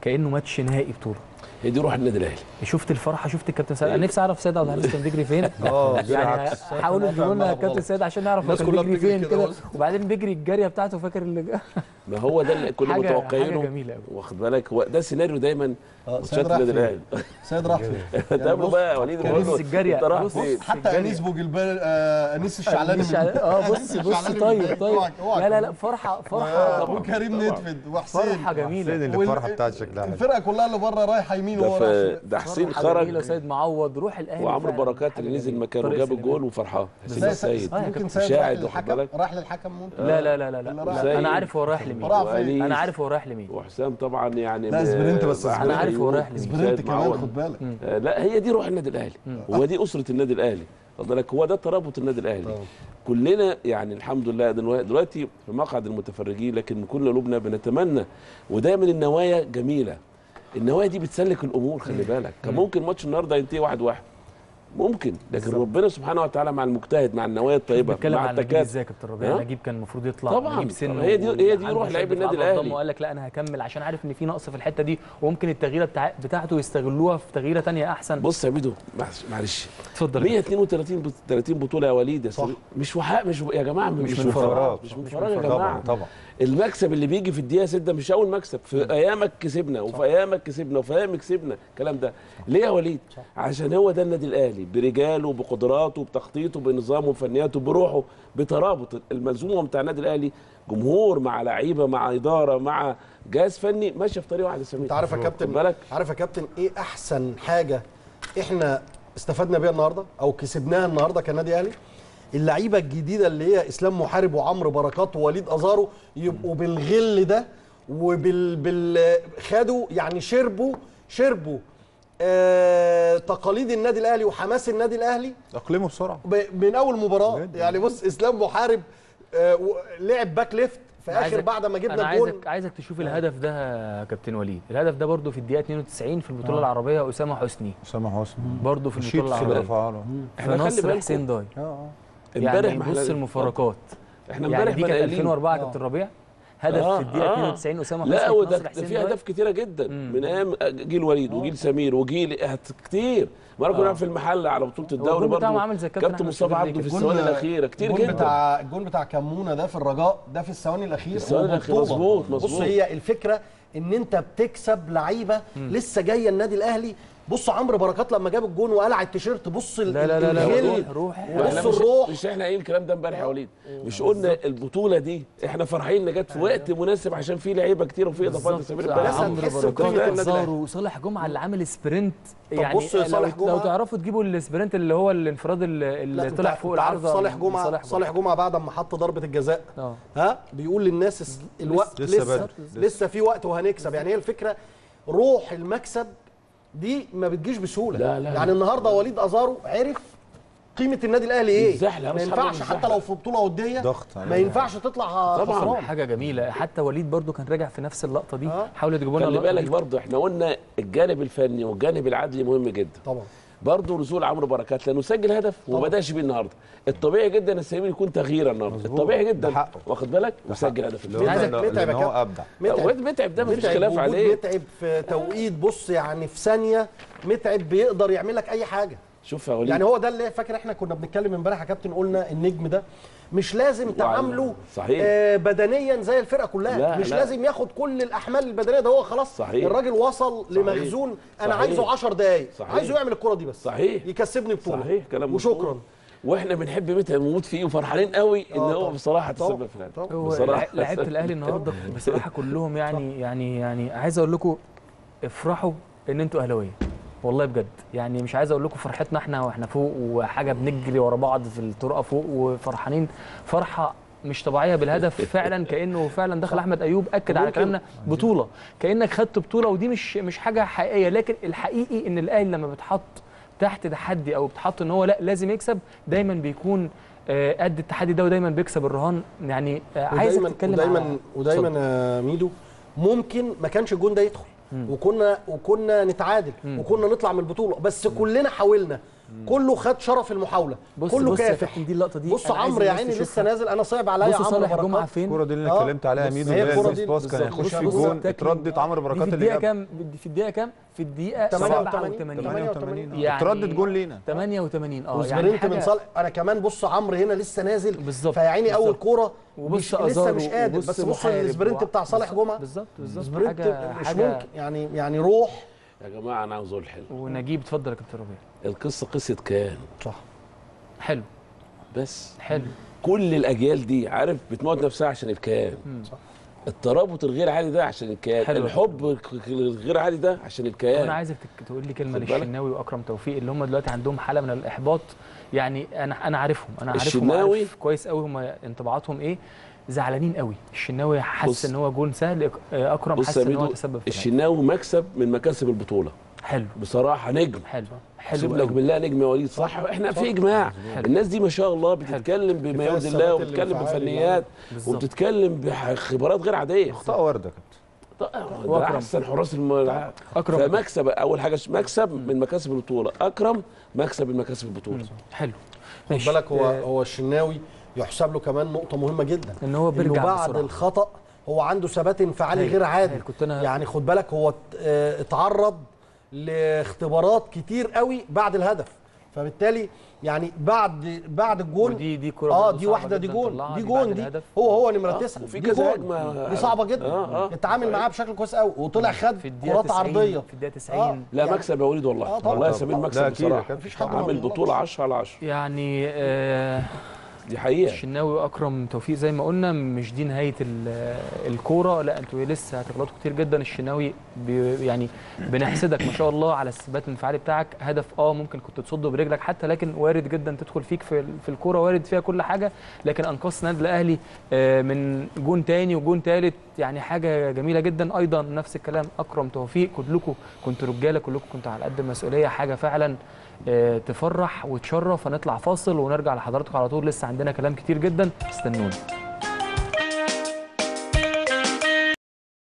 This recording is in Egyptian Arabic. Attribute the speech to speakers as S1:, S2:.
S1: كانه ماتش نهائي بطوله
S2: هي دي روح النادي الاهلي
S1: شفت الفرحه شفت الكابتن سيد انا نفسي اعرف سيد عبد الحميد كان بيجري فين
S3: اه
S1: يعني حاولوا تجيبوا لنا كابتن سيد عشان نعرف هو
S3: الناس
S1: كان
S3: كلها
S1: بيجري
S3: بتجري
S1: فين
S3: كده
S1: كده
S3: بص.
S1: وبعدين بيجري الجاريه بتاعته فاكر اللي
S2: ما هو ده اللي كنا
S1: حاجة- حاجة
S2: متوقعينه
S1: جميلة أوي.
S2: واخد بالك هو ده سيناريو دايما
S3: آه،
S2: ماتشات
S3: سيد راح
S2: النادي
S3: فين؟
S2: الاهلي
S3: سيد راح فين؟ يعني
S2: تقابله
S3: بص-
S2: بقى يا وليد
S3: كان
S2: بقول له
S1: بص الجارية،
S2: انت رايح
S1: بص.
S2: فين؟
S3: حتى
S1: الجارية.
S3: انيس بوجلبال آه انيس الشعلاني من-
S1: اه بص بص
S3: الشعلاني
S1: طيب
S3: من-
S1: طيب
S3: اوعك- اوعك.
S1: لا لا لا فرحه
S3: آه،
S1: فرحه
S3: وكريم ندفد وحسين
S1: فرحه جميله
S4: حسين اللي
S3: وال-
S4: الفرحه بتاعت شكلها حلو.
S3: الفرقه كلها اللي بره رايحه يمين
S2: ده
S3: وهو رايح
S2: ف-
S3: شمال.
S2: ده حسين
S1: فرحة
S2: خرج
S1: جميلة وسيد معوض روح الاهلي
S2: وعمرو
S1: فعلاً.
S2: بركات
S1: حاجة
S2: اللي نزل
S1: جميلة.
S2: مكانه
S1: طارق
S2: جاب
S1: سليمان.
S2: الجول وفرحان حسين
S3: سيد-
S2: السيد
S1: آه، يا
S3: ممكن
S1: كابتن.
S3: سيد راح
S2: شاهد واخد
S3: للحكم
S2: بالك
S3: راح للحكم ممكن
S1: لا لا لا لا, لا.
S3: اللي
S1: لا.
S3: راح-
S1: انا عارف هو رايح لمين
S3: راح فين؟
S2: وأنيس
S1: انا عارف هو رايح لمين
S2: وحسام طبعا يعني
S3: لا،
S2: م-
S3: سبرنت بس
S2: أحمد
S1: أنا عارف هو
S2: أيوب،
S1: رايح لمين.
S3: سبرنت
S2: سيد
S3: كمان
S2: معوض.
S3: خد بالك
S2: آه، لا هي دي روح النادي الاهلي هو دي اسره النادي الاهلي خد بالك هو ده ترابط النادي الاهلي
S3: طبعا.
S2: كلنا يعني الحمد لله دلو- دلوقتي في مقعد المتفرجين لكن من كل قلوبنا بنتمنى ودايما النوايا جميله النوايا دي بتسلك الامور خلي بالك كان ممكن ماتش النهارده ينتهي واحد واحد ممكن لكن ربنا سبحانه وتعالى مع المجتهد مع النوايا الطيبه
S1: بتكلم
S2: مع
S1: عن نجيب
S2: التكاتف
S1: ازاي يا كابتن ربيع
S2: ها؟
S1: نجيب كان المفروض يطلع
S2: طبعاً.
S1: نجيب سنه
S2: هي دي- هي دي
S1: وعنده
S2: روح لعيب
S1: شد في
S2: النادي
S1: عضلة
S2: الأهلي.
S1: وقال لك لا انا هكمل عشان عارف ان في نقص في الحته دي وممكن التغييره بتاع بتاعته يستغلوها في تغييره تانية احسن
S2: بص يا ميدو معلش- معلش
S1: اتفضل
S2: 132 بط- 30 بطوله يا وليد يا سيدي. مش وحق مش يا جماعه مش,
S1: مش
S2: من
S1: من
S2: فراغ
S4: فراغ.
S2: مش من فراغ يا
S4: طبعا
S2: جماعه
S4: طبعا
S2: المكسب اللي بيجي في الدقيقه 6 مش اول مكسب في ايامك كسبنا وفي ايامك كسبنا وفي ايامك كسبنا الكلام ده ليه يا وليد عشان هو ده النادي الاهلي برجاله بقدراته بتخطيطه بنظامه بفنياته بروحه بترابط الملزومه بتاع النادي الاهلي جمهور مع لعيبه مع اداره مع جهاز فني ماشيه في طريق واحد يا سمير
S3: انت عارف يا
S2: خد
S3: كابتن
S2: بالك
S3: عارف يا كابتن ايه احسن حاجه احنا استفدنا بيها النهارده او كسبناها النهارده كنادي اهلي اللعيبه الجديده اللي هي اسلام محارب وعمرو بركات ووليد ازارو يبقوا بالغل ده وبال بال خدوا يعني شربوا شربوا آه تقاليد النادي الاهلي وحماس النادي الاهلي
S4: اقلمه بسرعه
S3: ب- من اول مباراه
S4: بجد.
S3: يعني بص اسلام محارب آه و- لعب باك ليفت في اخر
S1: عايزك-
S3: بعد ما
S1: انا
S3: جبنا الجول
S1: عايزك عايزك تشوف الهدف ده يا كابتن وليد الهدف ده برده في الدقيقه 92 في البطوله العربيه اسامه حسني
S4: اسامه حسني
S1: برده في
S4: شيت
S1: البطوله
S4: في
S1: العربيه
S4: رفعها له
S1: في
S2: احنا خلي
S1: نصر
S2: بالكم.
S1: حسين داي
S4: اه اه
S2: امبارح
S1: يعني
S2: ما
S1: بص
S2: احنا-
S1: المفارقات
S2: احنا
S1: يعني
S2: امبارح
S1: دي كانت
S2: قايلين.
S1: 2004 كابتن ربيع هدف
S2: آه،
S1: في الدقيقه
S2: آه.
S1: 92 اسامه
S2: لا
S1: حسني
S2: هو
S1: في
S2: ده
S1: نصر
S2: ده
S1: حسين
S2: في
S1: داي.
S2: اهداف كتيره جدا
S1: مم.
S2: من ايام جيل وليد وجيل سمير وجيل إهت- كتير مره كنا
S1: آه.
S2: في المحل على بطوله
S1: هو
S2: الدوري
S1: الجول بتاعهم
S2: برضه
S1: عامل زي الكابتن
S2: كابتن
S1: أحمد
S2: مصطفى
S1: شوبير
S2: عبده في
S1: كده.
S2: الثواني الاخيره كتير
S3: الجول
S2: جدا
S3: بتاع الجول بتاع كمونه ده في الرجاء ده في الثواني الاخيره
S2: الثواني الأخيرة،
S3: وبالطوبة.
S2: مظبوط،
S3: بص
S2: مظبوط.
S3: هي الفكره ان انت بتكسب لعيبه لسه جايه النادي الاهلي بص عمرو بركات لما جاب الجون وقلع التيشيرت بص ال-
S1: لا لا لا لا
S3: الغل.
S1: روح روح
S2: احنا
S3: بص
S2: مش,
S3: الروح.
S2: مش احنا قايلين الكلام ده امبارح يا وليد مش قلنا البطوله دي احنا فرحين ان جت في وقت مناسب عشان في لعيبه كتير وفي اضافات لسمير
S1: بالظبط.
S2: امبارح
S3: عمرو
S2: تحس
S3: بركات.
S2: بقيمة النادي الأهلي.
S1: زارو وصالح جمعه اللي عامل سبرنت يعني
S3: بص يا صالح
S1: لو, لو
S3: جمعة-
S1: تعرفوا تجيبوا السبرنت اللي هو الانفراد اللي, اللي
S3: لا،
S1: طلع
S3: أنت-
S1: فوق
S3: أنت عارف
S1: العارضه
S3: صالح جمعه
S1: صالح
S3: صالح جمعه بعد ما حط ضربه الجزاء
S1: اه
S3: ها بيقول للناس الس- الوقت
S4: لسه
S3: لسه
S4: بدري.
S3: لسه, لسه في وقت وهنكسب يعني هي الفكره روح المكسب دي ما بتجيش بسهوله
S2: لا، لا،
S3: يعني
S2: لا.
S3: النهارده وليد ازارو عرف قيمه النادي الاهلي ايه
S2: بالزحلة،
S3: ما
S2: بس
S3: ينفعش
S2: حرام
S3: حتى
S2: بالزحلة.
S3: لو في بطوله وديه
S4: ضغط عليه.
S3: ما ينفعش تطلع
S2: طبعاً.
S3: خسران
S1: حاجه جميله حتى وليد برضو كان راجع في نفس اللقطه دي
S3: آه.
S1: حاولوا تجيبوا لنا
S2: خلي
S1: اللقطه
S2: بالك
S1: دي.
S2: برضه احنا قلنا الجانب الفني والجانب العدلي مهم جدا
S3: طبعا
S2: برضه نزول عمرو بركات لانه سجل هدف وما
S3: طبعا.
S2: بداش بيه النهارده الطبيعي جدا ان السمير يكون تغيير النهارده
S4: مظبوط.
S2: الطبيعي
S4: ده
S2: جدا
S4: حقه.
S2: واخد بالك وسجل هدف
S4: اللي هو
S3: عايزك
S4: لأن-
S3: متعب يا
S4: لأن هو
S3: كابتن.
S4: ابدع
S3: متعب
S2: متعب ده مفيش
S3: متعب
S2: خلاف
S3: وجود
S2: عليه
S3: متعب في توقيت بص يعني في ثانيه متعب بيقدر يعمل لك اي حاجه
S2: شوف يا وليد
S3: يعني هو ده اللي فاكر احنا كنا بنتكلم امبارح يا كابتن قلنا النجم ده مش لازم تعامله
S2: صحيح.
S3: آه بدنيا زي الفرقه كلها
S2: لا،
S3: مش
S2: لا.
S3: لازم ياخد كل الاحمال البدنيه ده هو خلاص
S2: صحيح.
S3: الراجل وصل لمخزون انا
S2: صحيح.
S3: عايزه 10 دقائق
S2: صحيح.
S3: عايزه يعمل الكره دي بس
S2: صحيح.
S3: يكسبني بطوله
S2: صحيح كلام
S3: وشكرا
S2: مظبوط. واحنا بنحب متعب ونموت فيه وفرحانين قوي ان
S3: آه،
S2: هو
S3: طبعا.
S2: بصراحه
S3: طبعا.
S2: تسبب في الهدف
S3: طبعا.
S1: هو
S2: بصراحه
S1: لع- لعيبه الاهلي النهارده بصراحه كلهم يعني يعني يعني عايز اقول لكم افرحوا ان انتوا اهلاويه والله بجد يعني مش عايز اقول لكم فرحتنا احنا واحنا فوق وحاجه بنجري ورا بعض في الطرقه فوق وفرحانين فرحه مش طبيعيه بالهدف فعلا كانه فعلا دخل احمد ايوب اكد على
S2: ممكن-
S1: كلامنا بطوله كانك خدت بطوله ودي مش مش حاجه حقيقيه لكن الحقيقي ان الاهلي لما بيتحط تحت تحدي او بتحط ان هو لا لازم يكسب دايما بيكون آه، قد التحدي ده ودايما بيكسب الرهان يعني آه، عايزك
S3: ودايما
S1: تتكلم
S3: ودايما
S1: على-
S3: ودايما يا ميدو ممكن ما كانش الجون ده يدخل وكنا وكنا نتعادل وكنا نطلع من البطوله بس كلنا حاولنا كله خد شرف المحاوله
S1: بص
S3: كله
S1: بص يا
S3: كافح
S1: كابتن دي اللقطه دي
S3: بص
S1: أنا عايز
S3: عمرو يا
S1: الناس
S3: عيني لسه
S1: تشوفها.
S3: نازل انا صعب عليا
S1: بص
S3: عمرو
S1: صالح جمعه
S3: بركات
S1: فين
S4: الكوره دي اللي
S3: آه.
S4: اتكلمت عليها
S3: بص،
S4: ميدو
S3: هي
S4: اللي هي
S3: الكرة
S4: البيس
S3: دي
S4: باس كان
S3: بالظبط.
S4: هيخش في
S3: بص،
S4: جون
S1: بص،
S4: اتردت عمرو
S1: دي في
S4: بركات اللي
S1: الدقيقه
S4: جاب
S1: كام في الدقيقه كام في الدقيقه
S3: 88
S1: 87
S4: 88
S1: يعني
S4: اتردت جون لينا
S1: 88 اه
S3: وسبرنت من
S1: حاجة-
S3: صالح انا كمان بص عمرو هنا لسه نازل
S1: بالظبط،
S3: فيا عيني اول
S1: بالظبط.
S3: كوره
S1: وبص
S3: مش لسه
S1: أزارو
S3: مش قادر
S1: وبص
S3: بس بص
S1: محارب
S3: السبرنت
S1: و-
S3: بتاع صالح
S1: بالظبط،
S3: جمعه
S1: بالظبط بالظبط
S3: سبرنت
S1: حاجه
S3: مش
S1: حاجه
S3: ممكن يعني يعني روح
S2: يا جماعه انا عاوز اقول حلو
S1: ونجيب اتفضل يا كابتن ربيع
S2: القصه قصه كيان
S3: صح
S1: حلو
S2: بس
S1: حلو
S2: كل الاجيال دي عارف بتموت نفسها عشان الكيان
S3: صح.
S2: الترابط الغير عادي ده عشان الكيان
S1: حلو.
S2: الحب الغير عادي ده عشان الكيان
S1: انا عايزك تك- تقول لي كلمه
S2: خد بالك.
S1: للشناوي واكرم توفيق اللي هم دلوقتي عندهم حاله من الاحباط يعني انا انا عارفهم انا عارفهم
S2: الشناوي-
S1: وعارف كويس قوي هم انطباعاتهم ايه زعلانين قوي الشناوي
S2: بص.
S1: حاسس ان هو جون سهل أك- اكرم
S2: بص
S1: حاسس
S2: يا
S1: ان هو
S2: ميدو
S1: تسبب في الهدف.
S2: الشناوي مكسب من مكاسب البطوله
S1: حلو
S2: بصراحه نجم
S1: حلو
S2: اقسم
S1: حلو
S2: لك
S1: قوي.
S2: بالله نجم يا وليد صح احنا في اجماع
S1: حلو.
S2: الناس دي ما شاء الله بتتكلم بما
S3: كفاية
S2: يرضي الله
S3: الثبات
S2: وبتتكلم
S3: الانفعالي
S2: بفنيات
S1: بالظبط.
S2: وبتتكلم بخبرات غير عاديه
S4: اخطاء ورده كابتن
S2: ده
S1: وأكرم.
S2: احسن حراس الم...
S1: اكرم
S2: فمكسب اول حاجه مكسب من مكاسب البطوله اكرم مكسب من مكاسب البطوله
S1: حلو
S3: خد
S1: ماشي.
S3: بالك هو
S1: آه،
S3: هو الشناوي يحسب له كمان نقطه مهمه جدا
S1: ان هو
S3: انه
S1: بيرجع
S3: بعد
S1: بسرعة.
S3: الخطا هو عنده ثبات انفعالي
S1: هايل،
S3: غير عادي
S1: هايل. كنت أنا-
S3: يعني خد بالك هو ات- آه، اتعرض لاختبارات كتير قوي بعد الهدف فبالتالي يعني بعد بعد الجون
S1: ودي دي كرة
S3: اه
S1: برضه
S3: دي
S1: صعبة
S3: واحده دي
S1: جداً
S3: جون
S1: طلعها،
S3: دي
S1: دي
S3: جون
S1: بعد
S3: دي
S1: الهدف.
S3: هو هو نمره
S2: آه،
S3: تسعه
S2: وفي
S3: دي
S2: كذا
S3: جون
S2: هجمة.
S3: دي صعبه جدا
S2: آه، آه.
S3: اتعامل معاها بشكل كويس قوي وطلع خد
S1: في الدقيقه
S3: كرات
S1: 90
S3: عرضيه
S1: في الدقيقه 90
S3: آه.
S2: لا
S3: يعني-
S2: مكسب يا وليد والله
S3: آه، طبعاً.
S2: والله يا سمير
S4: لا
S2: مكسب
S4: أكيد يا
S2: بصراحه
S4: كابتن.
S3: مفيش حد
S2: عامل
S3: ما
S2: بطوله 10 على 10
S1: يعني آه
S2: دي حقيقه
S1: الشناوي واكرم توفيق زي ما قلنا مش دي نهايه ال- الكوره لا انتوا لسه هتغلطوا كتير جدا الشناوي بي يعني بنحسدك ما شاء الله على الثبات الانفعالي بتاعك هدف اه ممكن كنت تصده برجلك حتى لكن وارد جدا تدخل فيك في ال- في الكوره وارد فيها كل حاجه لكن انقذت النادي الاهلي آه، من جون تاني وجون تالت يعني حاجه جميله جدا ايضا نفس الكلام اكرم توفيق كلكم كنتوا رجاله كلكم كنتوا على قد المسؤوليه حاجه فعلا آه، تفرح وتشرف هنطلع فاصل ونرجع لحضراتكم على طول لسه عندنا كلام كتير جدا استنونا